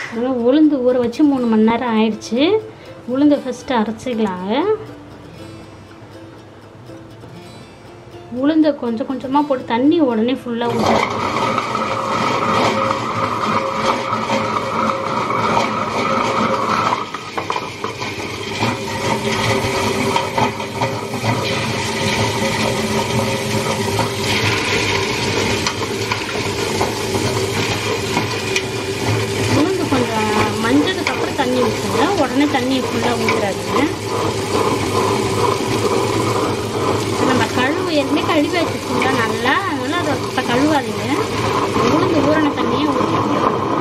நல்லா உளுந்து ஊற வச்சு மூணு மணி நேரம் ஆயிடுச்சு உளுந்து ஃபஸ்ட்டு அரைச்சிக்கலாங்க உளுந்தை கொஞ்சம் கொஞ்சமாக போட்டு தண்ணி உடனே ஃபுல்லாக ஊற்றணும் உளுந்து கொஞ்சம் மஞ்சளுக்கு அப்புறம் தண்ணி ஊற்றுங்க உடனே தண்ணியை ஃபுல்லாக ஊற்றுறாதுங்க நம்ம கழுவு ஏற்கனவே கழுவி வச்சுருக்கோங்க நல்லா அதனால் அதை இப்போ கழுவாதீங்க உளுந்து ஊறின தண்ணியை ஊற்றிங்க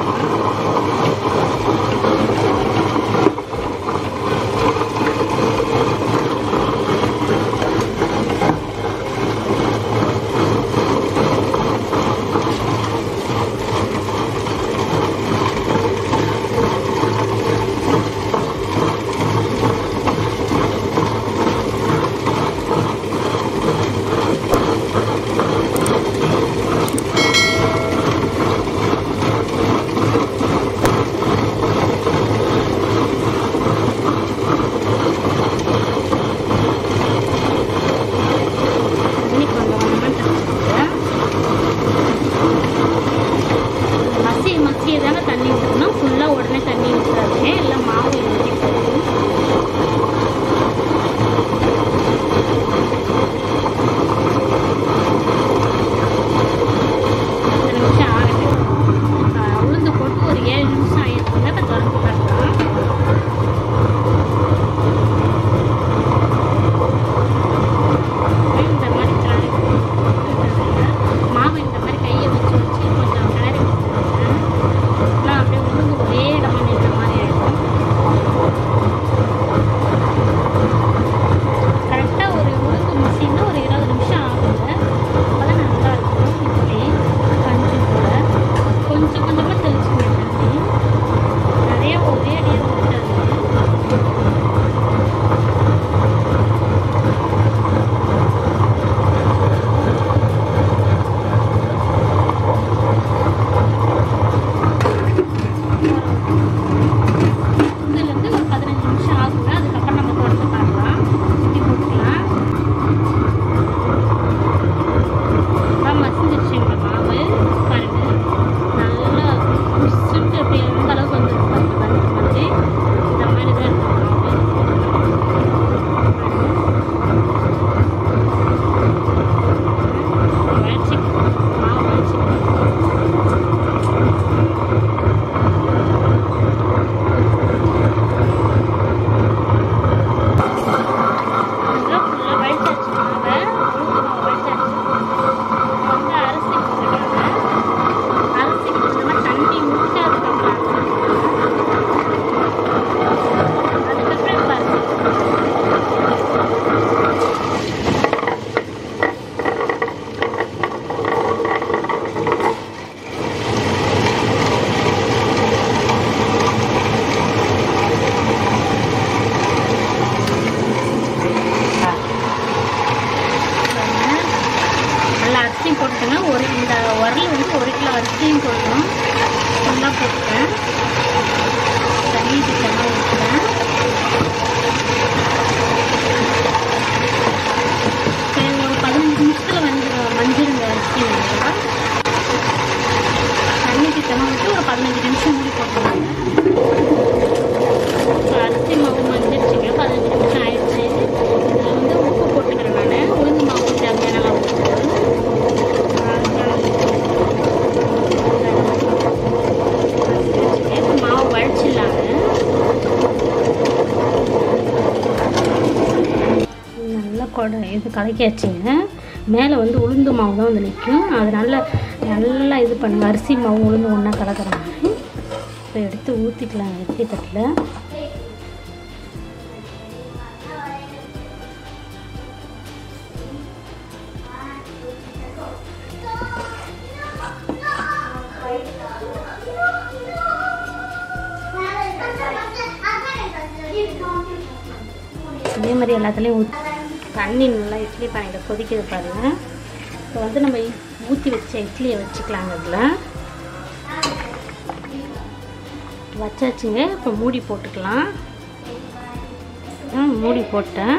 தண்ணி கொஞ்சம் கொஞ்சமாக தெளிச்சுக்கோங்க மசி மசிய தானே தண்ணி ஊற்றணும் ஃபுல்லாக உடனே தண்ணி ஊற்றாதீங்க எல்லாம் மாவு ஊற்றி போகும் பத்து நிமிஷம் ஆகட்டும் ஆஹ் உளுந்து போட்டு ஒரு ஏழு நிமிஷம் ஆயிடுச்சுங்க இப்போ திறந்து பார்க்கலாம் இந்த மாதிரி கிளறி கொடுத்துருங்க. மாவு இந்த மாதிரி கையை வச்சு வச்சு கொஞ்சம் கிளறி கொடுத்துருங்க நான் அப்படியே உளுந்து ஒரே இடமா நின்ற மாதிரி ஆயிடும் கரெக்டாக ஒரு உளுந்து மிஷின்னா ஒரு இருபது நிமிஷம் ஆகுங்க அப்போதான் நல்லா இருக்கும் இட்லி கஞ்சி கூட கொஞ்சம் கொஞ்சமாக தெளிச்சுக்கணும் தண்ணி நிறைய ஒரே அடியாக ஊற்றாதீங்க இதுலேருந்து ஒரு பதினஞ்சு நிமிஷம் ஆகுங்க அதுக்கப்புறம் நம்ம திறந்து பார்க்கலாம் இப்படி போட்டுக்கலாம் நல்லா மசிஞ்சிருச்சுங்க மாவு பாருங்க நல்லா மிஸ்ஸுட்டு அப்படி எந்த அளவுக்கு வந்து பாருங்க வந்து மாதிரி இந்த மாதிரி தான் இருக்கும் மாவு வச்சுக்கணும் மாவு வச்சுக்கணும் நல்லா ஃபுல்லாக வழிச்சாச்சு மாவை உளுந்து மாவு வழிச்சாச்சு வந்து அரிசி போட்டுருக்காங்க அரிசிக்கு கொஞ்சமாக தண்ணி ஊற்றி அதுக்கப்புறம் அரிசி அதுக்கப்புறம் பாருங்க நல்லா அரிசியும் போட்டுக்கோங்க ஒரு இந்த உரல் வந்து ஒரு கிலோ அரிசியும் போடணும் ஃபுல்லாக போட்டுட்டேன் தண்ணி சுத்தமாக ஊற்றுறேன் சரி ஒரு பதினஞ்சு நிமிஷத்தில் வந்து மஞ்சிருங்க அரிசி நல்லா தண்ணி சுத்தமாக விட்டு ஒரு பதினஞ்சு நிமிஷம் மூடி போட்டுருவாங்க அரிசி மாவு மஞ்சிருச்சுங்க பதினஞ்சு நிமிஷம் ஆயிடுச்சு இதில் வந்து உப்பு போட்டுக்கிறேன் நான் உளுந்து மாவு தேவையான அளவு உப்பு இப்போ மாவு வழிச்சிடலாங்க நல்லா கொடை இது கலக்கியாச்சுங்க மேலே வந்து உளுந்து மாவு தான் வந்து நிற்கும் அது நல்லா நல்லா இது பண்ணுங்க அரிசி மாவு உளுந்து ஒன்றா கலக்கிற மாதிரி இப்போ எடுத்து ஊற்றிக்கலாம் இட்லி தட்டில் இதே மாதிரி எல்லாத்துலேயும் ஊற்றி தண்ணி நல்லா இட்லி பானையில் கொதிக்குது பாருங்க இப்போ வந்து நம்ம ஊற்றி வச்ச இட்லியை வச்சுக்கலாங்க இதில் வச்சாச்சுங்க இப்போ மூடி போட்டுக்கலாம் ஆ மூடி போட்டேன்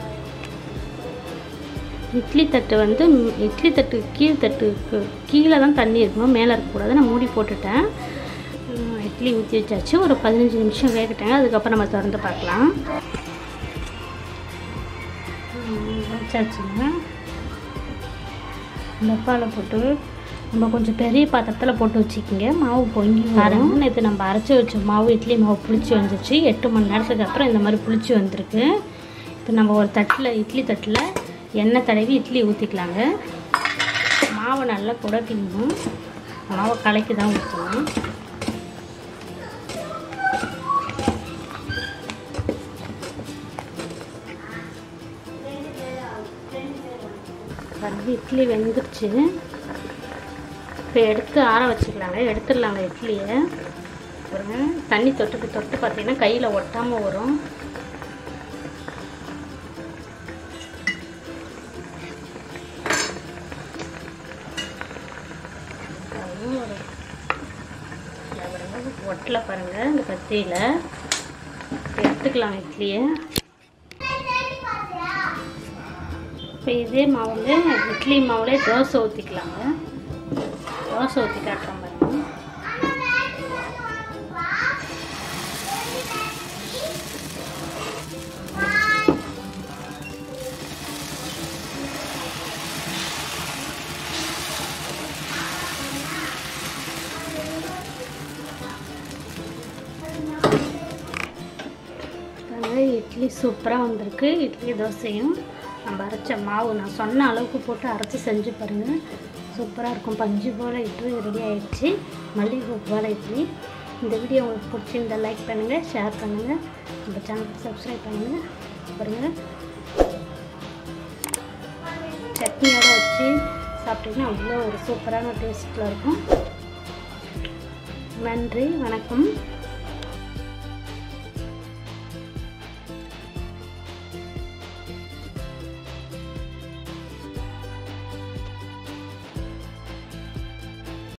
இட்லி தட்டு வந்து ம், இட்லி தட்டு கீழ் தட்டுக்கு கீழே தான் தண்ணி இருக்கணும் மேலே இருக்கக்கூடாது நான் மூடி போட்டுட்டேன் ம், இட்லி ஊற்றி வச்சாச்சு ஒரு பதினஞ்சு நிமிஷம் வேகட்டேங்க அதுக்கப்புறம் நம்ம திறந்து பார்க்கலாம் ம், வச்சாச்சுங்க டப்பாவில் போட்டு நம்ம கொஞ்சம் பெரிய பாத்திரத்தில் போட்டு வச்சுக்கிங்க மாவு பொங்கி வரும் நேற்று நம்ம அரைச்சி வச்ச மாவு இட்லி மாவு புளிச்சு வந்துச்சு எட்டு மணி நேரத்துக்கு அப்புறம் இந்த மாதிரி புளிச்சு வந்திருக்கு இப்போ நம்ம ஒரு தட்டில் இட்லி தட்டில் எண்ணெய் தடவி இட்லி ஊற்றிக்கலாங்க மாவை நல்லா குடப்பிக்கணும் மாவை கலக்கி தான் ஊற்றணும் வந்து இட்லி வெந்துருச்சு இப்போ எடுத்து ஆற வச்சுக்கலாங்க எடுத்துடலாங்க இட்லியை பாருங்க தண்ணி தொட்டுக்கு தொட்டு பார்த்தீங்கன்னா கையில் ஒட்டாமல் வரும் அதுவும் ஒரு இதை பாருங்க, ஒட்டலை பாருங்கள் இந்த கத்தியில் எடுத்துக்கலாம் இட்லியை இப்போ இதே மாவில் இட்லி மாவுலே தோசை ஊற்றிக்கலாங்க தோசை ஊற்றி காட்டுறோம் பாருங்க பாருங்க, இட்லி சூப்பராக வந்திருக்கு இட்லி தோசையும் நம்ம அரைச்ச மாவு நான் சொன்ன அளவுக்கு போட்டு அரைச்சி செஞ்சு பாருங்கள் சூப்பராக இருக்கும் பஞ்சு போல் இட்லி ரெடி ஆயிடுச்சு மல்லிகைப்பூ போல் இட்லி இந்த வீடியோ உங்களுக்கு பிடிச்சிருந்தா லைக் பண்ணுங்கள் ஷேர் பண்ணுங்கள் நம்ம சேனலுக்கு சப்ஸ்கிரைப் பண்ணுங்கள் பாருங்கள் சட்னியோட வச்சு சாப்பிட்டீங்கன்னா அவ்வளோ ஒரு சூப்பரான டேஸ்ட்டில் இருக்கும் நன்றி வணக்கம்